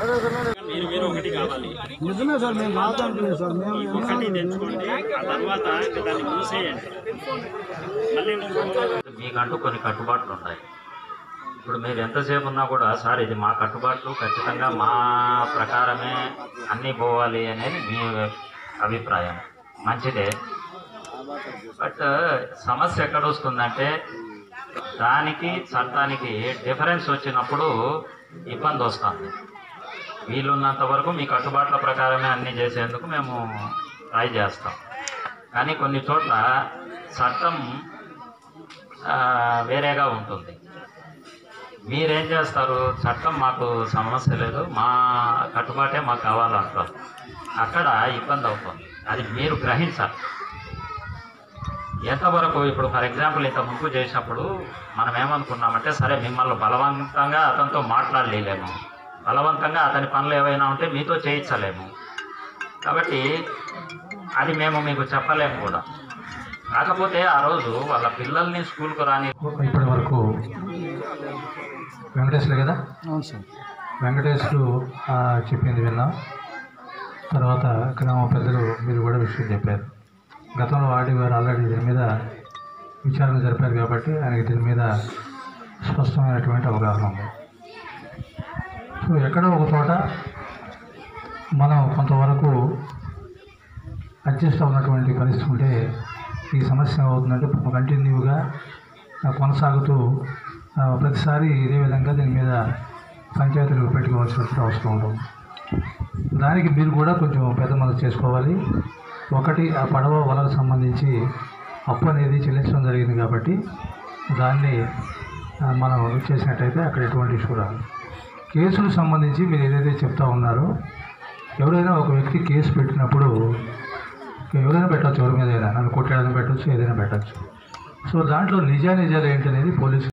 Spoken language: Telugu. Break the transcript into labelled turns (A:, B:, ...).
A: మీరు మీరు ఒకటి కావాలి
B: నిజమే సార్ మేము కాదంటున్నాం సార్ మేము
A: ఒకటి తెచ్చుకోండి ఆ తర్వాత ఇంకా దాన్ని మూసేయండి మళ్ళీ ఇంకొక
C: మీకంటూ కొన్ని కట్టుబాట్లు ఉంటాయి ఇప్పుడు మీరు ఎంతసేపు ఉన్నా కూడా సార్ ఇది మా కట్టుబాట్లు ఖచ్చితంగా మా ప్రకారమే అన్నీ పోవాలి అనేది మీ అభిప్రాయం మంచిదే బట్ సమస్య ఎక్కడ వస్తుందంటే దానికి చట్టానికి డిఫరెన్స్ వచ్చినప్పుడు ఇబ్బంది వస్తుంది వీలున్నంత వరకు మీ కట్టుబాట్ల ప్రకారమే అన్నీ చేసేందుకు మేము ట్రై చేస్తాం కానీ కొన్ని చోట్ల చట్టం ఆ, వేరేగా ఉంటుంది మీరేం చేస్తారు చట్టం మాకు సమస్య లేదు మా కట్టుబాటే మాకు కావాలంటారు అక్కడ ఇబ్బంది అవుతుంది అది మీరు గ్రహించాలి ఎంతవరకు ఇప్పుడు ఫర్ ఎగ్జాంపుల్ ఇంత ముందు చేసినప్పుడు మనం ఏమనుకున్నామంటే సరే మిమ్మల్ని బలవంతంగా అతనితో మాట్లాడలేము బలవంతంగా అతని పనులు ఏవైనా ఉంటే మీతో చేయించలేము కాబట్టి అది మేము మీకు చెప్పలేము కూడా కాకపోతే ఆ రోజు వాళ్ళ పిల్లల్ని స్కూల్కు రాని
D: ఇప్పటి వరకు వెంకటేశ్వరు కదా
B: అవును సార్
D: వెంకటేశ్వరు ఆ, చెప్పింది విన్నాం తర్వాత గ్రామ పెద్దలు మీరు కూడా విషయం చెప్పారు గతంలో ఆర్డీ గారు ఆల్రెడీ దీని మీద విచారణ జరిపారు కాబట్టి ఆయనకి దీని మీద స్పష్టమైనటువంటి అవగాహన ఉంది సో ఎక్కడో ఒక చోట మనం కొంతవరకు అడ్జస్ట్ అవునటువంటి పరిస్థితి ఉంటే ఈ సమస్య ఏమవుతుందంటే కంటిన్యూగా ఆ, కొనసాగుతూ ఆ, ప్రతిసారి ఇదే విధంగా దీని మీద పంచాయతీలు పెట్టుకోవాల్సినటువంటి అవసరం ఉంటుంది దానికి మీరు కూడా కొంచెం పెద్ద మనసు చేసుకోవాలి ఒకటి ఆ పడవ వలకు సంబంధించి అప్పు అనేది చెల్లించడం జరిగింది కాబట్టి దాన్ని ఆ, మనం చేసినట్టయితే అక్కడ ఎటువంటి ఇష్యూ రాదు కేసులకు సంబంధించి మీరు ఏదైతే చెప్తా ఉన్నారో ఎవరైనా ఒక వ్యక్తి కేసు పెట్టినప్పుడు ఎవరైనా పెట్టచ్చు ఎవరి మీద అయినా నన్ను కొట్టేయడానికి పెట్టచ్చు ఏదైనా పెట్టచ్చు సో దాంట్లో నిజా నిజాలు ఏంటనేది పోలీసు